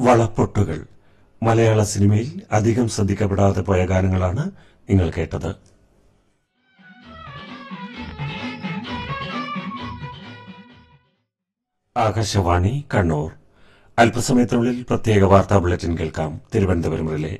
വളപ്പൊട്ടുകൾ മലയാള സിനിമയിൽ അധികം ശ്രദ്ധിക്കപ്പെടാതെ പോയ ഗാനങ്ങളാണ് നിങ്ങൾ കേട്ടത് ആകാശവാണി കണ്ണൂർ അല്പസമയത്തിനുള്ളിൽ പ്രത്യേക വാർത്താ ബുള്ളറ്റിൻ കേൾക്കാം തിരുവനന്തപുരം റിലേ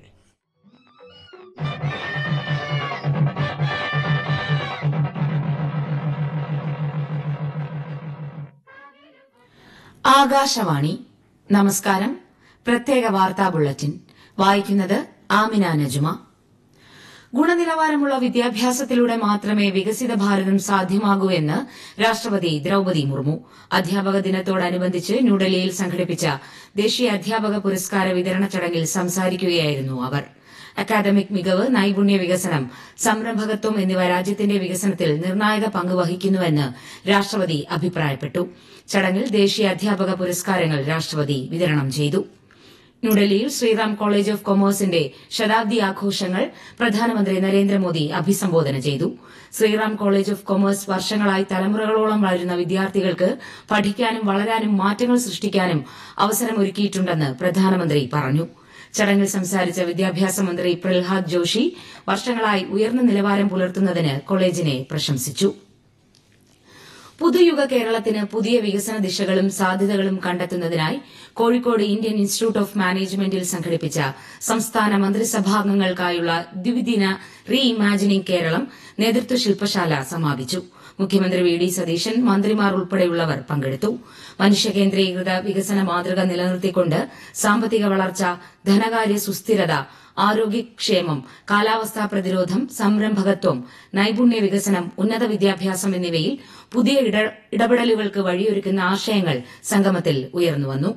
ആകാശവാണി നമസ്കാരം പ്രത്യേക വാർത്താ ബുള്ളറ്റിൻ വായിക്കുന്നത് ആമിന നജുമ ഗുണനിലവാരമുള്ള വിദ്യാഭ്യാസത്തിലൂടെ മാത്രമേ വികസിത ഭാരതം സാധ്യമാകൂ എന്ന് രാഷ്ട്രപതി ദ്രൌപതി മുർമു അധ്യാപക ദിനത്തോടനുബന്ധിച്ച് ന്യൂഡൽഹിയിൽ സംഘടിപ്പിച്ച ദേശീയ അധ്യാപക പുരസ്കാര വിതരണ ചടങ്ങിൽ സംസാരിക്കുകയായിരുന്നു അവർ അക്കാദമിക് മികവ് നൈപുണ്യ വികസനം സംരംഭകത്വം എന്നിവ രാജ്യത്തിന്റെ വികസനത്തിൽ നിർണായക പങ്ക് വഹിക്കുന്നുവെന്ന് രാഷ്ട്രപതി അഭിപ്രായപ്പെട്ടു ചടങ്ങിൽ ദേശീയ അധ്യാപക പുരസ്കാരങ്ങൾ രാഷ്ട്രപതി വിതരണം ചെയ്തു ന്യൂഡൽഹിയിൽ ശ്രീറാം കോളേജ് ഓഫ് കൊമേഴ്സിന്റെ ശതാബ്ദി ആഘോഷങ്ങൾ പ്രധാനമന്ത്രി നരേന്ദ്രമോദി അഭിസംബോധന ചെയ്തു ശ്രീറാം കോളേജ് ഓഫ് കൊമേഴ്സ് വർഷങ്ങളായി തലമുറകളോളം വളരുന്ന വിദ്യാർത്ഥികൾക്ക് പഠിക്കാനും വളരാനും മാറ്റങ്ങൾ സൃഷ്ടിക്കാനും അവസരമൊരുക്കിയിട്ടുണ്ടെന്ന് പ്രധാനമന്ത്രി പറഞ്ഞു ചടങ്ങിൽ സംസാരിച്ച വിദ്യാഭ്യാസ മന്ത്രി പ്രഹ്ലാദ് ജോഷി വർഷങ്ങളായി ഉയർന്ന നിലവാരം പുലർത്തുന്നതിന് കോളേജിനെ പ്രശംസിച്ചു പുതുയുഗ കേരളത്തിന് പുതിയ വികസന ദിശകളും സാധ്യതകളും കണ്ടെത്തുന്നതിനായി കോഴിക്കോട് ഇന്ത്യൻ ഇൻസ്റ്റിറ്റ്യൂട്ട് ഓഫ് മാനേജ്മെന്റിൽ സംഘടിപ്പിച്ച സംസ്ഥാന മന്ത്രിസഭാംഗങ്ങൾക്കായുള്ള ദ്വിദിന റീ ഇമാജിനിംഗ് കേരളം നേതൃത്വ ശില്പശാല സമാപിച്ചു മുഖ്യമന്ത്രി വി ഡി സതീശൻ മന്ത്രിമാർ ഉൾപ്പെടെയുള്ളവർ പങ്കെടുത്തു മനുഷ്യകേന്ദ്രീകൃത വികസന മാതൃക നിലനിർത്തിക്കൊണ്ട് സാമ്പത്തിക വളർച്ച ധനകാര്യ സുസ്ഥിരത ആരോഗ്യക്ഷേമം കാലാവസ്ഥാ പ്രതിരോധം സംരംഭകത്വം നൈപുണ്യ വികസനം ഉന്നത വിദ്യാഭ്യാസം എന്നിവയിൽ പുതിയ ഇട- ഇടപെടലുകൾക്ക് വഴിയൊരുക്കുന്ന ആശയങ്ങൾ സംഗമത്തിൽ ഉയർന്നുവന്നു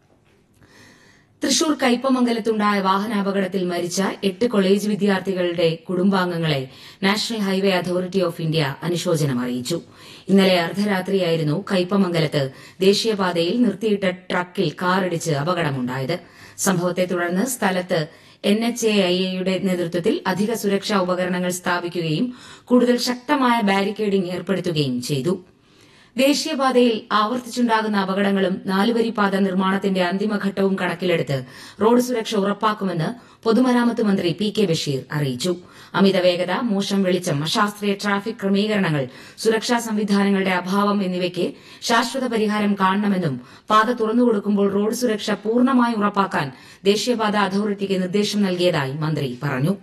തൃശൂർ കയ്പമംഗലത്തുണ്ടായ വാഹനാപകടത്തിൽ മരിച്ച എട്ട് കോളേജ് വിദ്യാർത്ഥികളുടെ കുടുംബാംഗങ്ങളെ national highway authority of India അനുശോചനം അറിയിച്ചു ഇന്നലെ അർദ്ധരാത്രിയായിരുന്നു കയ്പമംഗലത്ത് ദേശീയപാതയിൽ നിർത്തിയിട്ട ട്രക്കിൽ കാറിടിച്ച് അപകടമുണ്ടായത് സംഭവത്തെ തുടർന്ന് സ്ഥലത്ത് എൻ എച്ച് എ ഐ എയുടെ നേതൃത്വത്തിൽ അധിക സുരക്ഷാ ഉപകരണങ്ങൾ സ്ഥാപിക്കുകയും കൂടുതൽ ശക്തമായ ബാരിക്കേഡിംഗ് ഏർപ്പെടുത്തുകയും ചെയ്തു ദേശീയപാതയിൽ ആവർത്തിച്ചുണ്ടാകുന്ന അപകടങ്ങളും നാലുവരിപ്പാത നിർമ്മാണത്തിന്റെ അന്തിമഘട്ടവും കണക്കിലെടുത്ത് റോഡ് സുരക്ഷ ഉറപ്പാക്കുമെന്ന് പൊതുമരാമത്ത് മന്ത്രി പി കെ ബഷീർ അറിയിച്ചു അമിത വേഗത മോശം വെളിച്ചം അശാസ്ത്രീയ ട്രാഫിക് ക്രമീകരണങ്ങൾ സുരക്ഷാ സംവിധാനങ്ങളുടെ അഭാവം എന്നിവയ്ക്ക് ശാശ്വത പരിഹാരം കാണണമെന്നും പാത തുറന്നുകൊടുക്കുമ്പോൾ റോഡ് സുരക്ഷ പൂർണ്ണമായി ഉറപ്പാക്കാൻ ദേശീയപാത അതോറിറ്റിക്ക് നിർദ്ദേശം നൽകിയതായി മന്ത്രി പറഞ്ഞു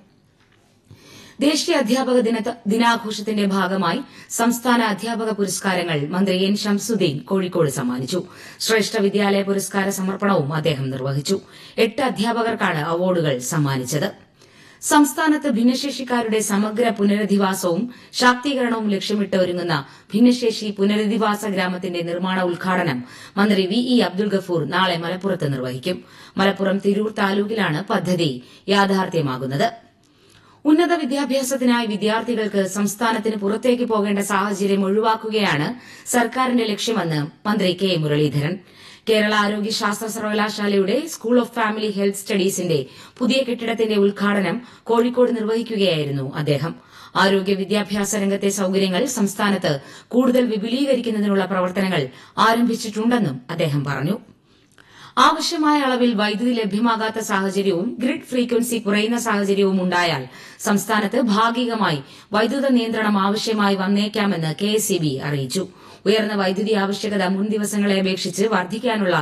ദേശീയ അധ്യാപക ദിന- ദിനാഘോഷത്തിന്റെ ഭാഗമായി സംസ്ഥാന അധ്യാപക പുരസ്കാരങ്ങൾ മന്ത്രി എൻ ഷംസുദ്ദീൻ കോഴിക്കോട് സമ്മാനിച്ചു ശ്രേഷ്ഠ വിദ്യാലയ പുരസ്കാര സമർപ്പണവും അദ്ദേഹം നിർവഹിച്ചു എട്ട് അധ്യാപകർക്കാണ് അവാർഡുകൾ സമ്മാനിച്ചത് സംസ്ഥാനത്ത് ഭിന്നശേഷിക്കാരുടെ സമഗ്ര പുനരധിവാസവും ശാക്തീകരണവും ലക്ഷ്യമിട്ട് ഒരുങ്ങുന്ന ഭിന്നശേഷി പുനരധിവാസ ഗ്രാമത്തിന്റെ നിർമ്മാണ ഉദ്ഘാടനം മന്ത്രി വി ഇ അബ്ദുൾ ഗഫൂർ നാളെ മലപ്പുറത്ത് നിർവഹിക്കും മലപ്പുറം തിരൂർ താലൂക്കിലാണ് പദ്ധതി യാഥാർത്ഥ്യമാകുന്നത് ഉന്നത വിദ്യാഭ്യാസത്തിനായി വിദ്യാർത്ഥികൾക്ക് സംസ്ഥാനത്തിന് പുറത്തേക്ക് പോകേണ്ട സാഹചര്യം ഒഴിവാക്കുകയാണ് സർക്കാരിന്റെ ലക്ഷ്യമെന്ന് മന്ത്രി കെ മുരളീധരൻ കേരള ആരോഗ്യ ശാസ്ത്ര സർവകലാശാലയുടെ സ്കൂൾ ഓഫ് ഫാമിലി ഹെൽത്ത് സ്റ്റഡീസിന്റെ പുതിയ കെട്ടിടത്തിന്റെ ഉദ്ഘാടനം കോഴിക്കോട് നിർവഹിക്കുകയായിരുന്നു അദ്ദേഹം ആരോഗ്യ വിദ്യാഭ്യാസ രംഗത്തെ സൌകര്യങ്ങൾ സംസ്ഥാനത്ത് കൂടുതൽ വിപുലീകരിക്കുന്നതിനുള്ള പ്രവർത്തനങ്ങൾ ആരംഭിച്ചിട്ടുണ്ടെന്നും അദ്ദേഹം പറഞ്ഞു ആവശ്യമായ അളവിൽ വൈദ്യുതി ലഭ്യമാകാത്ത സാഹചര്യവും ഗ്രിഡ് ഫ്രീക്വൻസി കുറയുന്ന സാഹചര്യവും ഉണ്ടായാൽ സംസ്ഥാനത്ത് ഭാഗികമായി വൈദ്യുത നിയന്ത്രണം ആവശ്യമായി വന്നേക്കാമെന്ന് കെ അറിയിച്ചു ഉയർന്ന വൈദ്യുതി ആവശ്യകത മുൻ ദിവസങ്ങളെ അപേക്ഷിച്ച് വർദ്ധിക്കാനുള്ള